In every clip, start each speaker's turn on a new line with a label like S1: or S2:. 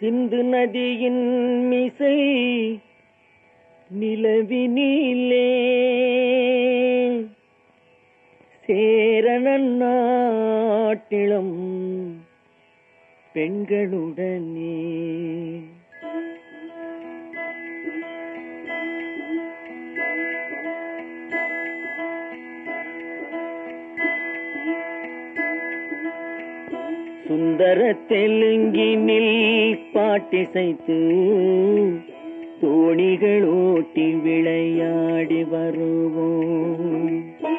S1: சிந்து நதியின் மிசை நிலவினிலே சேரணன் நாட்டிளம் பெண்களுடனே சுந்தர தெலுங்கினில் பாட்டிசைத்து தோணிகள் ஓட்டி விளையாடி வருவோம்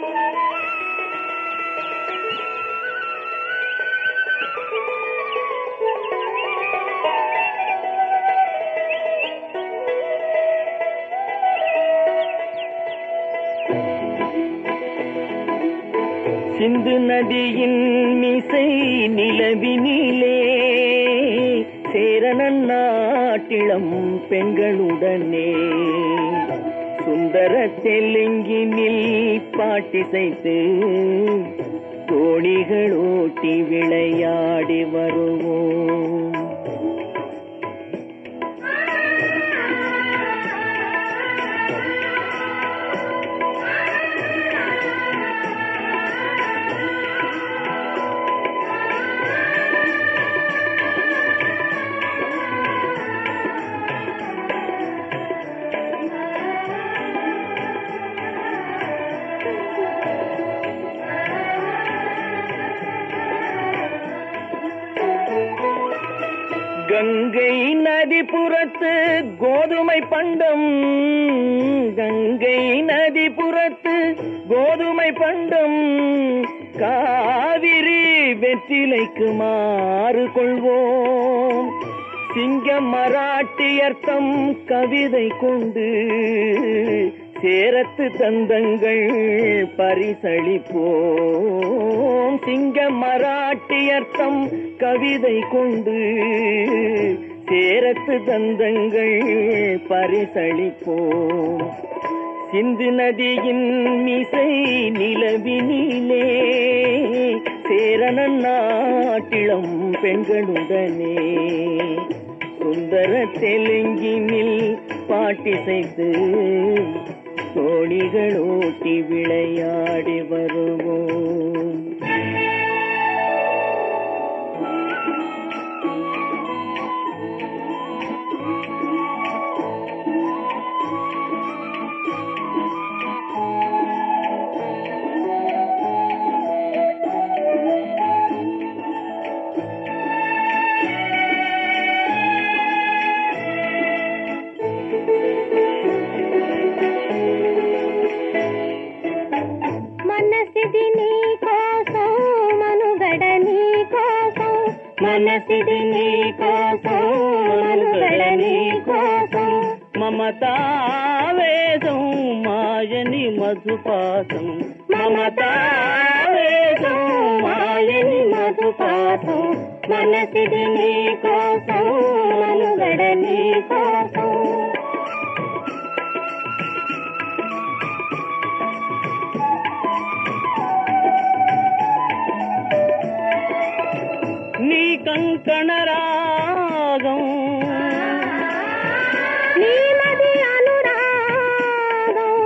S1: சிந்து நதியின் மிசை நிலவினிலே சேரணன் நாட்டிளம் பெண்களுடனே சுந்தர தெலுங்கினில் பாட்டிசைத்து தோணிகள் ஓட்டி விளையாடி வருவோம் கங்கை நதிபுறத்து கோதுமை பண்டம் கங்கை நதிபுறத்து கோதுமை பண்டம் காவிரி வெற்றிலைக்கு மாறு கொள்வோம் சிங்க மராட்டியர்த்தம் கவிதை கொண்டு சேரத்து தந்தங்கள் பரிசளிப்போம் சிங்க மராட்டியர்த்தம் கவிதை கொண்டு சேரத்து தந்தங்கள் பரிசளிப்போம் சிந்து நதியின் மிசை நிலவினிலே சேரணன் நாட்டிளம் பெண்களுடனே சுந்தர தெலுங்கினில் பாட்டிசைத்து தோணிகள் ஓட்டி விளையாடி வருவோம்
S2: మనసిది నీ కోసం మనుగడ నీ కోసం మనసిది నీ కోసం మనుగడ నీ కోసం
S1: మమతావేదం మాయని మధుపాసం
S2: మమతావేదం మాయని మధుపాతం మనసిది నీ కోసం మనుగడ నీ కోసం
S1: నీ కంకణ రాగం
S2: నీలది అనురాగం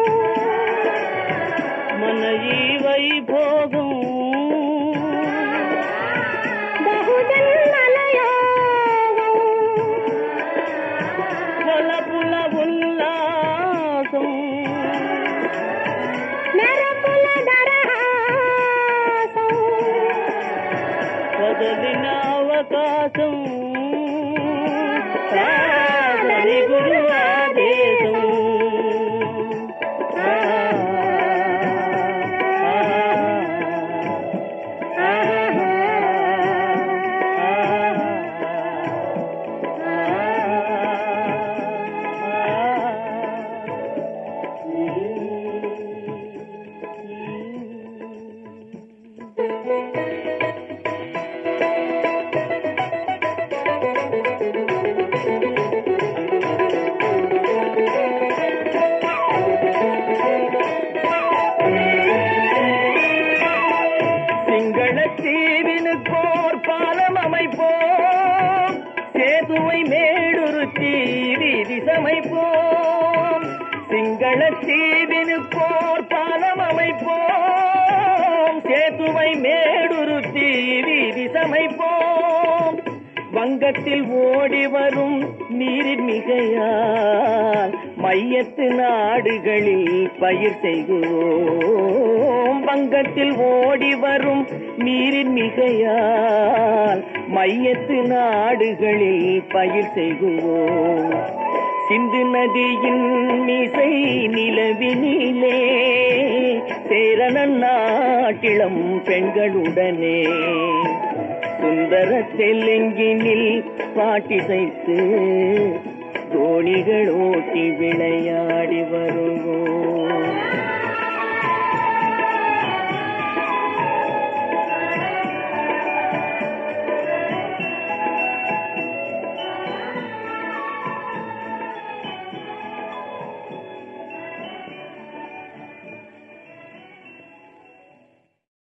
S1: మన ఈ వైభోగం
S2: బహుజన్మల యోగం
S1: కొలపుల ఉల్లాసం
S2: మెరపుల దరహాసం
S1: వదలిన అవకాశం కాదని గురు ఆదేశం ఆ, ఆ, சிங்கள தீவினுக்கோர் பாலம் அமைப்போம் சேதுவை மேடுருத்தி வீதி சமைப்போம் வங்கத்தில் ஓடி வரும் நீரின் மிகையால் மையத்து நாடுகளில் பயிர் செய்கிறோம் வங்கத்தில் ஓடி வரும் நீரின் மிகையால் மையத்து நாடுகளில் பயிர் செய்கிறோம் சிந்து நதியின் மிசை நிலவினிலே சேரணன் நாட்டிளம் பெண்களுடனே சுந்தர தெலுங்கினில் பாட்டிசைத்து தோணிகள் ஓட்டி விளையாடி வரும்